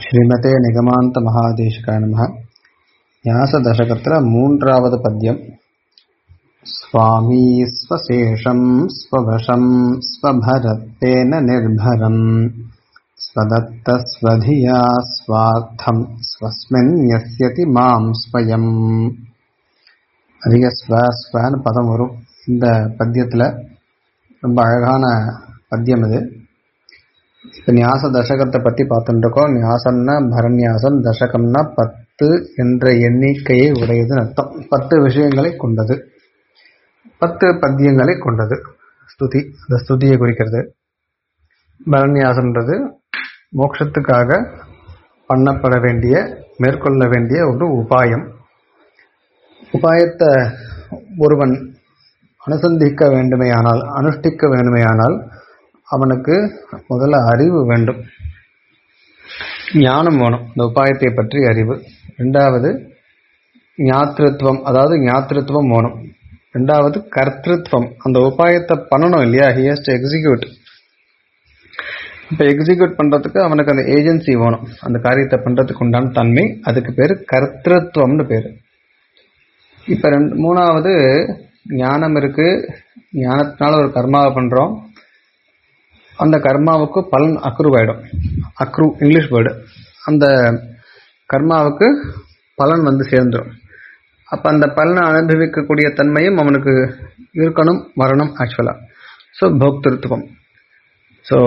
ஸ்ரீமதே நிகமாந்த மகாதேசிகாய நமः न्यासदशकत्र மூன்றாவது பத்யம் स्वामी स्वशेषं स्ववशं स्वभरत्तेन निर्भरम् स्वदत्तस्वधिया स्वार्थं स्वस्मिन् யஸ்யதி மாம் ஸ்வயம் அதிக ஸ்வ ஸ்வன்னு பதம் வரும் இந்த பத்தியத்தில் ரொம்ப அழகான பத்தியம் இது இப்போ நியாச தசகத்தை பற்றி பார்த்துட்டு இருக்கோம் நியாசம்னா பரநியாசம் தசகம்னா பத்து என்ற எண்ணிக்கையை உடையதுன்னு அர்த்தம் பத்து விஷயங்களை கொண்டது பத்து பத்தியங்களை கொண்டது ஸ்துதி அந்த ஸ்துதியை குறிக்கிறது பரநியாசம்ன்றது மோட்சத்துக்காக பண்ணப்பட வேண்டிய மேற்கொள்ள வேண்டிய ஒரு உபாயம் உபாயத்தை ஒருவன் அனுசந்திக்க வேண்டுமேயானால் அனுஷ்டிக்க வேண்டுமேயானால் அவனுக்கு முதல்ல அறிவு வேண்டும் ஞானம் வேணும் இந்த உபாயத்தை பற்றி அறிவு ரெண்டாவது ஞாத்திருத்துவம் அதாவது ஞாத்திருத்துவம் வேணும் ரெண்டாவது கர்த்திருவம் அந்த உபாயத்தை பண்ணணும் இல்லையா ஹி ஹேஸ் டு எக்ஸிக்யூட் இப்போ எக்ஸிக்யூட் பண்ணுறதுக்கு அவனுக்கு அந்த ஏஜென்சி வேணும் அந்த காரியத்தை பண்ணுறதுக்கு உண்டான தன்மை அதுக்கு பேர் கர்த்திருவம்னு பேர் இப்போ ரெண்டு மூணாவது ஞானம் இருக்கு ஞானத்தினால ஒரு கர்மாவை பண்ணுறோம் அந்த கர்மாவுக்கு பலன் அக்ரூவாயிடும் அக்ரூ இங்கிலீஷ் வேர்டு அந்த கர்மாவுக்கு பலன் வந்து சேர்ந்துடும் அப்போ அந்த பலனை அனுபவிக்கக்கூடிய தன்மையும் அவனுக்கு இருக்கணும் வரணும் ஆக்சுவலாக ஸோ போக்திருத்துவம் ஸோ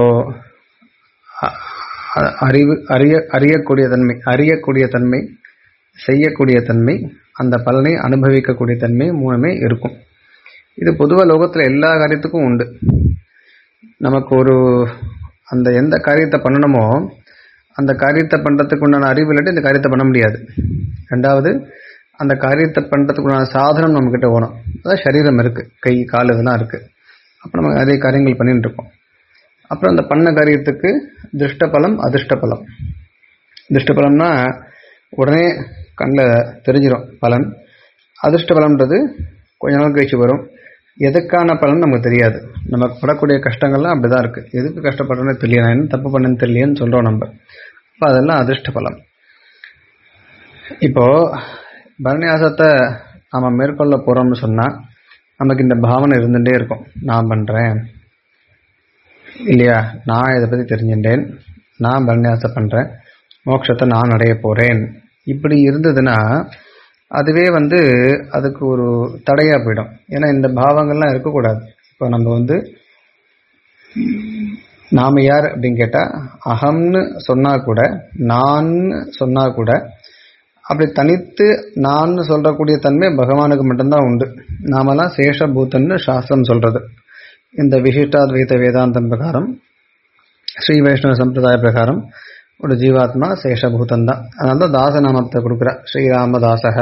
அறிவு அறிய அறியக்கூடிய தன்மை அறியக்கூடிய தன்மை செய்யக்கூடிய தன்மை அந்த பலனை அனுபவிக்கக்கூடிய தன்மை மூணுமே இருக்கும் இது பொதுவாக லோகத்தில் எல்லா காரியத்துக்கும் உண்டு நமக்கு ஒரு அந்த எந்த காரியத்தை பண்ணணுமோ அந்த காரியத்தை பண்ணுறதுக்கு உண்டான அறிவு இல்லாட்டி இந்த காரியத்தை பண்ண முடியாது ரெண்டாவது அந்த காரியத்தை பண்ணுறதுக்கு உண்டான சாதனம் நம்மக்கிட்ட வேணும் அதான் சரீரம் இருக்குது கை கால் இதெல்லாம் இருக்குது அப்போ நம்ம நிறைய காரியங்கள் பண்ணிட்டு இருக்கோம் அப்புறம் அந்த பண்ண காரியத்துக்கு திருஷ்ட பலம் அதிர்ஷ்ட பலம் திருஷ்ட பலம்னா உடனே கண்ணில் தெரிஞ்சிடும் பலன் அதிர்ஷ்ட பலம்ன்றது கொஞ்ச நாள் கழிச்சு வரும் எதுக்கான பலன் நமக்கு தெரியாது நமக்கு படக்கூடிய கஷ்டங்கள்லாம் அப்படிதான் இருக்கு எதுக்கு கஷ்டப்படுறோன்னு தெரியல நான் என்ன தப்பு பண்ணேன்னு தெரியலன்னு சொல்றோம் நம்ம அப்போ அதெல்லாம் அதிர்ஷ்ட பலம் இப்போ பரநியாசத்தை நம்ம மேற்கொள்ள போறோம்னு சொன்னா நமக்கு இந்த பாவனை இருந்துட்டே இருக்கும் நான் பண்றேன் இல்லையா நான் இதை பத்தி தெரிஞ்சுட்டேன் நான் பரநியாசம் பண்றேன் மோட்சத்தை நான் அடைய போறேன் இப்படி இருந்ததுன்னா அதுவே வந்து அதுக்கு ஒரு தடையா போயிடும் ஏன்னா இந்த பாவங்கள்லாம் இருக்கக்கூடாது இப்போ நம்ம வந்து நாம யார் அப்படின்னு கேட்டா அகம்னு சொன்னா கூட நான் சொன்னா கூட அப்படி தனித்து நான் சொல்றக்கூடிய தன்மை பகவானுக்கு மட்டும்தான் உண்டு நாமெல்லாம் சேஷபூத்தன்னு சாஸ்திரம் சொல்றது இந்த விசிஷ்டாத்வைத வேதாந்தம் பிரகாரம் ஸ்ரீ வைஷ்ணவ சம்பிரதாய பிரகாரம் ஒரு ஜீவாத்மா சேஷபூதம் தான் அதனால தான் தாசநாமத்தை கொடுக்குறா ஸ்ரீராமதாசக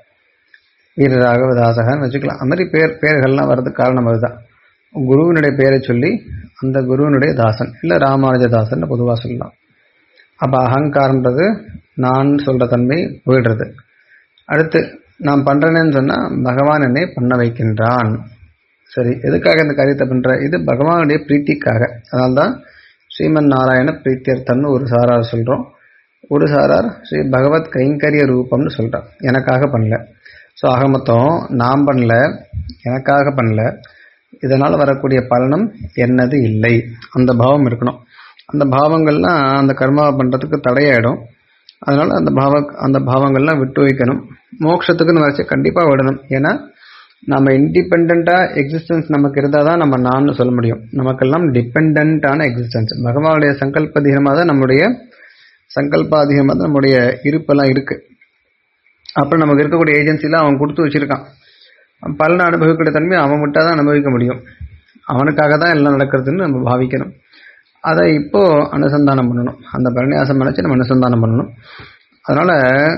வீரராகவதாசகன்னு வச்சுக்கலாம் அந்த மாதிரி பேர் பேர்கள்லாம் வர்றதுக்கு காரணம் அதுதான் குருவினுடைய பேரை சொல்லி அந்த குருவினுடைய தாசன் இல்லை ராமானுஜதாசன் பொதுவாக சொல்லலாம் அப்போ அகங்காரன்றது நான் சொல்ற தன்மை போயிடுறது அடுத்து நான் பண்றேன்னு சொன்னா பகவான் என்னை பண்ண வைக்கின்றான் சரி எதுக்காக இந்த காரியத்தை பண்ற இது பகவானுடைய பிரீத்திக்காக அதனால்தான் ஸ்ரீமன் நாராயண பிரீத்தியர்த்தன்னு ஒரு சாரார் சொல்றோம் ஒரு சாரார் ஸ்ரீ பகவத் கைங்கரிய ரூபம்னு சொல்றார் எனக்காக பண்ணல ஸோ ஆக மொத்தம் நான் பண்ணல எனக்காக பண்ணல இதனால் வரக்கூடிய பலனும் என்னது இல்லை அந்த பாவம் இருக்கணும் அந்த பாவங்கள்லாம் அந்த கர்மாவை பண்ணுறதுக்கு தடையாயிடும் அதனால அந்த பாவ அந்த பாவங்கள்லாம் விட்டு வைக்கணும் மோட்சத்துக்குன்னு வச்சு கண்டிப்பாக விடணும் ஏன்னா நம்ம இண்டிபெண்ட்டாக எக்ஸிஸ்டன்ஸ் நமக்கு இருந்தால் தான் நம்ம நான் சொல்ல முடியும் நமக்கெல்லாம் டிபெண்டான எக்ஸிஸ்டன்ஸ் பகவானுடைய சங்கல்பதிகமாக தான் நம்முடைய சங்கல்பாதிகமாக தான் நம்முடைய இருப்பெல்லாம் இருக்கு அப்புறம் நமக்கு இருக்கக்கூடிய ஏஜென்சிலாம் அவன் கொடுத்து வச்சிருக்கான் பலனை அனுபவிக்கிற தன்மை அவன் விட்டால் தான் அனுபவிக்க முடியும் அவனுக்காக தான் எல்லாம் நடக்கிறதுன்னு நம்ம பாவிக்கணும் அதை இப்போ அனுசந்தானம் பண்ணணும் அந்த பரநியாசம் நினைச்சு நம்ம அனுசந்தானம் பண்ணணும் அதனால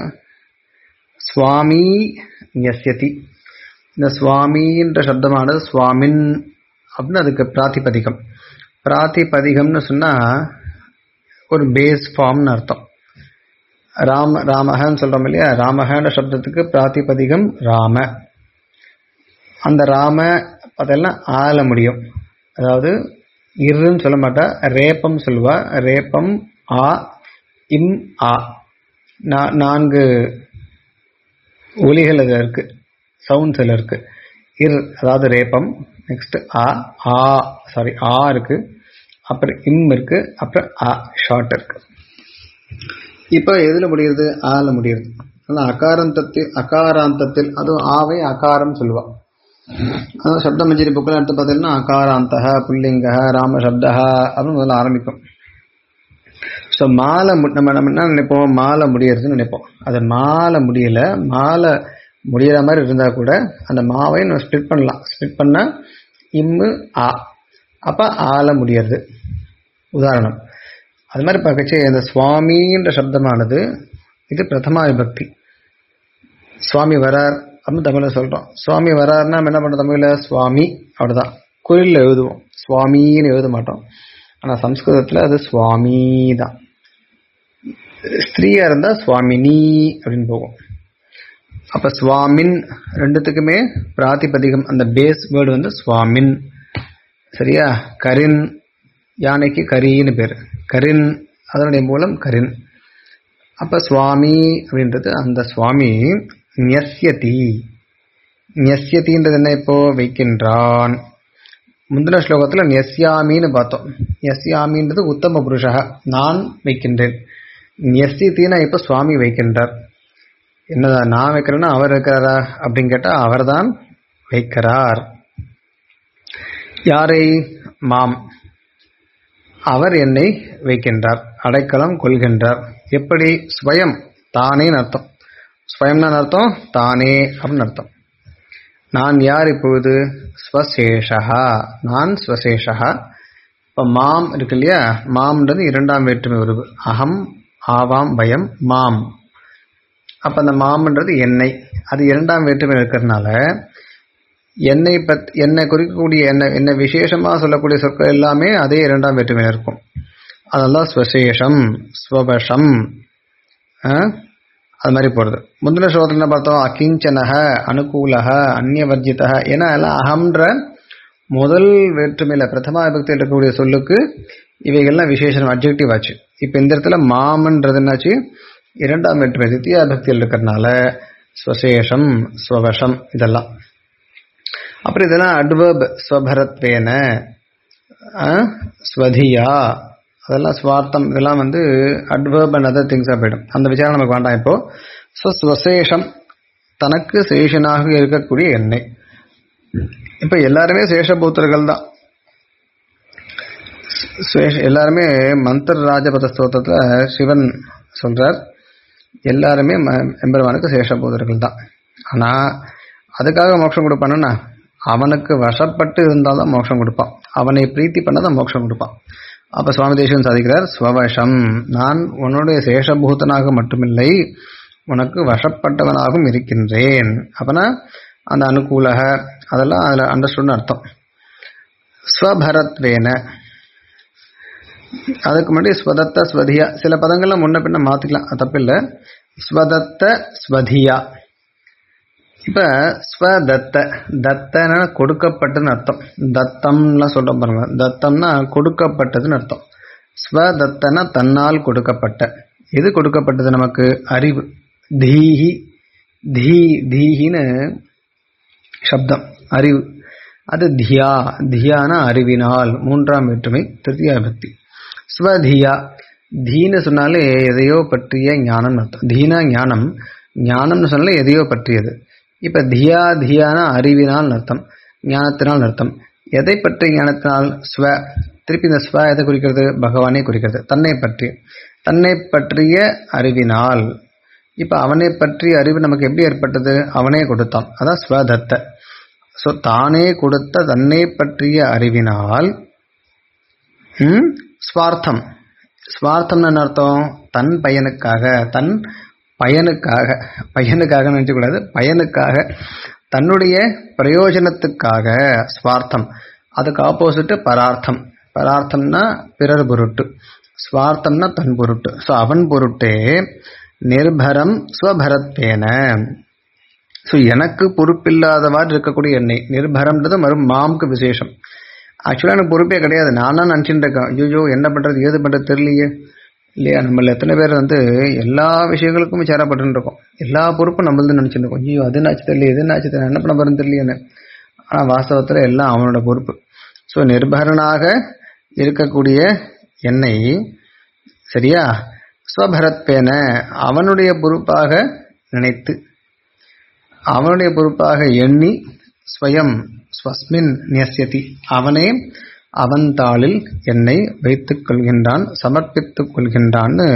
சுவாமி யஸ்யதி இந்த சுவாமின்ற சப்தமானது சுவாமின் அப்படின்னு அதுக்கு பிராத்திபதிகம் பிராத்திபதிகம்னு சொன்னா ஒரு பேஸ் ஃபார்ம்னு அர்த்தம் ராம ராமஹன்னு சொல்றோம் இல்லையா ராமஹன்ற சப்தத்துக்கு பிராத்திபதிகம் ராம அந்த ராம அதெல்லாம் ஆள முடியும் அதாவது இருன்னு சொல்ல மாட்டா ரேப்பம் சொல்லுவா ரேப்பம் ஆ இம் ஆ நா- நான்கு ஒலிகள் அதில் இருக்கு சவுண்ட்ஸ் அதில் இருக்கு இர் அதாவது ரேப்பம் நெக்ஸ்ட் ஆ ஆ சாரி ஆ இருக்கு அப்புறம் இம் இருக்கு அப்புறம் ஆ ஷார்ட் இருக்கு இப்போ எதுல முடியுது ஆல முடியுது ஆனால் அகாராந்தத்தில் அகாராந்தத்தில் அதுவும் ஆவை அகாரம் சொல்லுவா அதாவது சப்தமஞ்சரி புக்கில் எடுத்து பார்த்தீங்கன்னா அகாராந்தக புல்லிங்க ராம சப்தா அப்படின்னு முதல்ல ஆரம்பிக்கும் ஸோ மாலை மு- நம்ம நம்ம என்ன நினைப்போம் மாலை முடியறதுன்னு நினைப்போம் அது மாலை முடியல மாலை முடியற மாதிரி இருந்தா கூட அந்த மாவை நம்ம ஸ்ப்ளிட் பண்ணலாம் ஸ்ப்ளிட் பண்ணா இம்மு ஆ அப்ப ஆல முடியறது உதாரணம் அது மாதிரி பார்க்கச்சு இந்த சுவாமின்ற சப்தமானது இது பிரதமா விபக்தி சுவாமி வரார் அப்படின்னு தமிழ்ல சொல்றோம் சுவாமி வராருன்னா நம்ம என்ன பண்றோம் தமிழ்ல சுவாமி அவ்வளவுதான் குரில்ல எழுதுவோம் சுவாமின்னு எழுத மாட்டோம் ஆனா சம்ஸ்கிருதத்துல அது சுவாமி தான் ஸ்திரீயா இருந்தா சுவாமினி அப்படின்னு போகும் அப்ப சுவாமின் ரெண்டுத்துக்குமே பிராதிபதிகம் அந்த பேஸ் வேர்டு வந்து சுவாமின் சரியா கரின் யானைக்கு கரின்னு பேர் கரின் அதனுடைய மூலம் கரின் அப்ப சுவாமி அப்படின்றது அந்த சுவாமி நியஸ்யதி நியஸ்யதின்றது என்ன இப்போ வைக்கின்றான் முந்தின ஸ்லோகத்துல நெஸ்யாமின்னு பார்த்தோம் நெஸ்யாமின்றது உத்தம புருஷா நான் வைக்கின்றேன் நெஸ்யத்தினா இப்ப சுவாமி வைக்கின்றார் என்னதா நான் வைக்கிறேன்னா அவர் வைக்கிறாரா அப்படின்னு கேட்டா அவர்தான் வைக்கிறார் யாரை மாம் அவர் என்னை வைக்கின்றார் அடைக்கலம் கொள்கின்றார் எப்படி ஸ்வயம் தானேன்னு அர்த்தம் ஸ்வயம்னா அர்த்தம் தானே அப்படின்னு அர்த்தம் நான் யார் இப்பொழுது ஸ்வசேஷா நான் ஸ்வசேஷா இப்போ மாம் இருக்கு இல்லையா மாம்ன்றது இரண்டாம் வேற்றுமை உருவு அகம் ஆவாம் பயம் மாம் அப்ப அந்த மாம்ன்றது எண்ணெய் அது இரண்டாம் வேற்றுமை இருக்கிறதுனால என்னை பத் என்னை குறிக்கக்கூடிய என்ன என்ன விசேஷமா சொல்லக்கூடிய சொற்கள் எல்லாமே அதே இரண்டாம் வேற்றுமையில் இருக்கும் அதெல்லாம் ஸ்வசேஷம் ஸ்வபஷம் ஆ? அது மாதிரி போறது முந்தின ஸ்லோகத்தில் என்ன பார்த்தோம் அகிஞ்சனக அனுகூலக அந்நியவர்ஜிதக ஏன்னா எல்லாம் அகம்ன்ற முதல் வேற்றுமையில பிரதமா விபக்தியில் இருக்கக்கூடிய சொல்லுக்கு இவைகள்லாம் விசேஷம் அப்ஜெக்டிவ் ஆச்சு இப்போ இந்த இடத்துல மாமன்றது என்னாச்சு இரண்டாம் வேற்றுமை தித்தியா பக்தியில் இருக்கிறதுனால ஸ்வசேஷம் ஸ்வவசம் இதெல்லாம் அப்புறம் இதெல்லாம் அட்வர்ப் ஸ்வபரத்வேன ஆ, ஸ்வதியா அதெல்லாம் ஸ்வார்த்தம் இதெல்லாம் வந்து அட்வர்ப் அண்ட் அதர் திங்ஸாக போயிடும் அந்த விசாரம் நமக்கு வேண்டாம் இப்போ ஸோ ஸ்வசேஷம் தனக்கு சேஷனாக இருக்கக்கூடிய எண்ணெய் இப்போ எல்லாருமே சேஷபூத்தர்கள் தான் சேஷ எல்லாருமே மந்திர ராஜபத ஸ்தோத்திரத்துல சிவன் சொல்றார் எல்லாருமே ம- எம்பெருமானுக்கு சேஷபூதர்கள் தான் ஆனா அதுக்காக மோட்சம் கொடுப்பானா அவனுக்கு வசப்பட்டு இருந்தால்தான் மோட்சம் கொடுப்பான் அவனை பிரீத்தி பண்ணாதான் மோட்சம் கொடுப்பான் அப்ப சுவாமி தேசிகன் சாதிக்கிறார் ஸ்வவசம் நான் உன்னுடைய சேஷபூதனாக மட்டுமில்லை உனக்கு வசப்பட்டவனாகவும் இருக்கின்றேன் அப்பனா அந்த அனுகூலக அதெல்லாம் அதுல அண்டர்ஸ்டுன்னு அர்த்தம் ஸ்வபரத்வேன அதுக்கு முன்னாடி ஸ்வதத்த ஸ்வதியா சில பதங்கள்லாம் முன்ன பின்ன மாத்திக்கலாம் அது தப்பில்லை ஸ்வதத்த ஸ்வதியா இப்ப ஸ்வதத்த தத்தன கொடுக்கப்பட்டதுன்னு அர்த்தம் தத்தம்லாம் சொல்றோம் பாருங்க தத்தம்னா கொடுக்கப்பட்டதுன்னு அர்த்தம் ஸ்வதத்தன தன்னால் கொடுக்கப்பட்ட எது கொடுக்கப்பட்டது நமக்கு அறிவு தீஹி தீ தீஹின்னு சப்தம் அறிவு அது தியா தியான அறிவினால் மூன்றாம் வேற்றுமை திருத்தியா பக்தி ஸ்வதியா தீன்னு சொன்னாலே எதையோ பற்றிய ஞானம் அர்த்தம் தீனா ஞானம் ஞானம்னு சொன்னாலே எதையோ பற்றியது இப்ப தியா தியான அறிவினால் அர்த்தம் ஞானத்தினால் அர்த்தம் எதை பற்றிய ஞானத்தினால் ஸ்வ திருப்பி இந்த ஸ்வ எதை குறிக்கிறது பகவானை குறிக்கிறது தன்னை பற்றி தன்னை பற்றிய அறிவினால் இப்ப அவனை பற்றிய அறிவு நமக்கு எப்படி ஏற்பட்டது அவனே கொடுத்தான் அதான் ஸ்வதத்த ஸோ தானே கொடுத்த தன்னை பற்றிய அறிவினால் ம், ஸ்வார்த்தம் ஸ்வார்த்தம்னு என்ன அர்த்தம் தன் பயனுக்காக தன் பயனுக்காக பயனுக்காக நினைச்சக்கூடாது பயனுக்காக தன்னுடைய பிரயோஜனத்துக்காக ஸ்வார்த்தம் அதுக்கு ஆப்போசிட் பரார்த்தம் பரார்த்தம்னா பிறர் பொருட்டு ஸ்வார்த்தம்னா தன் பொருட்டு ஸோ அவன் பொருட்டே நிர்பரம் ஸ்வபரத்வேன ஸோ எனக்கு பொறுப்பில்லாதவாறு இருக்கக்கூடிய எண்ணெய் நிர்பரம்ன்றது மறும் மாம்க்கு விசேஷம் ஆக்சுவலாக எனக்கு பொறுப்பே கிடையாது நான் தான் நினச்சிட்டு இருக்கேன் ஐயோ என்ன பண்ணுறது ஏது பண்ணுறது தெரியலையே இல்லையா நம்மள எத்தனை பேர் வந்து எல்லா விஷயங்களுக்கும் விசாரப்பட்டு இருக்கோம் எல்லா பொறுப்பும் நம்மளது நினைச்சிட்டு இருக்கோம் ஐயோ அது நாச்சு தெரியல இது நாச்சு தெரியல என்ன பண்ண போறேன்னு தெரியலையேன்னு ஆனா வாஸ்தவத்துல எல்லாம் அவனோட பொறுப்பு ஸோ நிர்பரனாக இருக்கக்கூடிய என்னை சரியா ஸ்வபரத்பேன அவனுடைய பொறுப்பாக நினைத்து அவனுடைய பொறுப்பாக எண்ணி ஸ்வயம் ஸ்வஸ்மின் நியசியதி அவனே அவன் தாளில் என்னை வைத்துக் கொள்கின்றான் சமர்ப்பித்துக் கொள்கின்றான்னு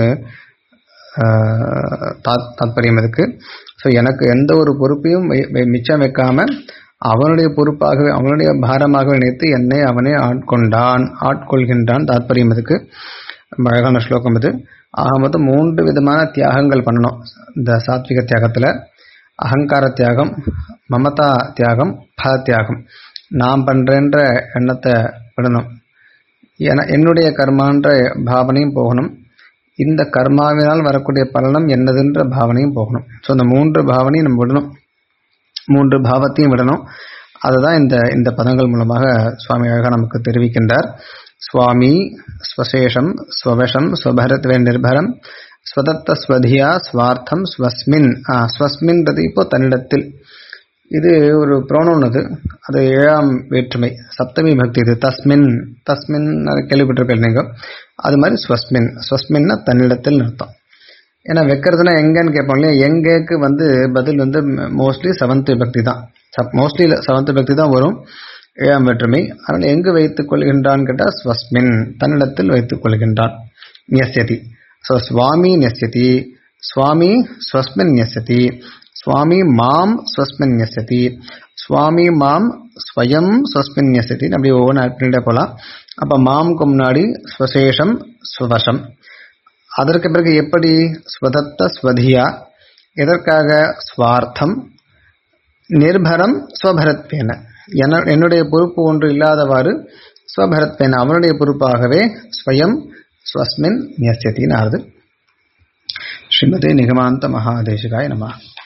தாத்பரியம் இருக்கு ஸோ எனக்கு எந்த ஒரு பொறுப்பையும் மிச்சம் வைக்காம அவனுடைய பொறுப்பாகவே அவனுடைய பாரமாக நினைத்து என்னை அவனே ஆட்கொண்டான் ஆட்கொள்கின்றான் தாத்பரியம் இதுக்கு அழகான ஸ்லோகம் இது ஆக மொத்தம் மூன்று விதமான தியாகங்கள் பண்ணணும் இந்த சாத்விக தியாகத்தில் அகங்கார தியாகம் மமதா தியாகம் பல தியாகம் நான் பண்றேன்ற எண்ணத்தை விடணும் என என்னுடைய கர்மான்ற பாவனையும் போகணும் இந்த கர்மாவினால் வரக்கூடிய பலனம் என்னதுன்ற பாவனையும் போகணும் ஸோ இந்த மூன்று பாவனையும் நம்ம விடணும் மூன்று பாவத்தையும் விடணும் அதுதான் இந்த இந்த பதங்கள் மூலமாக சுவாமி அழகா நமக்கு தெரிவிக்கின்றார் சுவாமி ஸ்வசேஷம் ஸ்வவசம் ஸ்வபரத்வே நிர்பரம் ஸ்வதத்த ஸ்வதியா ஸ்வார்த்தம் ஸ்வஸ்மின் ஸ்வஸ்மின்றது இப்போ தன்னிடத்தில் இது ஒரு ப்ரோனோன் அது அது ஏழாம் வேற்றுமை சப்தமி பக்தி இது தஸ்மின் தஸ்மின் கேள்விப்பட்டிருப்பேன் நீங்க அது மாதிரி ஸ்வஸ்மின் ஸ்வஸ்மின்னா தன்னிடத்தில் அர்த்தம் ஏன்னா வைக்கிறதுனா எங்கன்னு கேட்போம் இல்லையா எங்கேக்கு வந்து பதில் வந்து மோஸ்ட்லி செவன்த் விபக்தி தான் மோஸ்ட்லி செவன்த் விபக்தி தான் வரும் ஏழாம் வேற்றுமை அதனால் எங்கு வைத்துக் கொள்கின்றான் கேட்டால் ஸ்வஸ்மின் தன்னிடத்தில் வைத்துக் கொள்கின்றான் நியசியதி ஸோ சுவாமி நெஸ்யதி சுவாமி ஸ்வஸ்மின் நெஸ்யதி சுவாமி மாம் ஸ்வஸ்மின் நெஸ்யதி சுவாமி மாம் ஸ்வயம் ஸ்வஸ்மின் நெஸ்யதி அப்படி ஒவ்வொன்று ஆட் பண்ணிட்டே போகலாம் அப்போ மாம்க்கு முன்னாடி ஸ்வசேஷம் ஸ்வவசம் அதற்கு பிறகு எப்படி ஸ்வதத்த ஸ்வதியா எதற்காக ஸ்வார்த்தம் நிர்பரம் ஸ்வபரத்பேன என்னுடைய பொறுப்பு ஒன்று இல்லாதவாறு ஸ்வபரத்பேன அவனுடைய பொறுப்பாகவே ஸ்வயம் ஸ்வஸ்மின் நியசியத்தின்னு ஆறுது ஸ்ரீமதே நிகமாந்த மகாதேசிகாய நம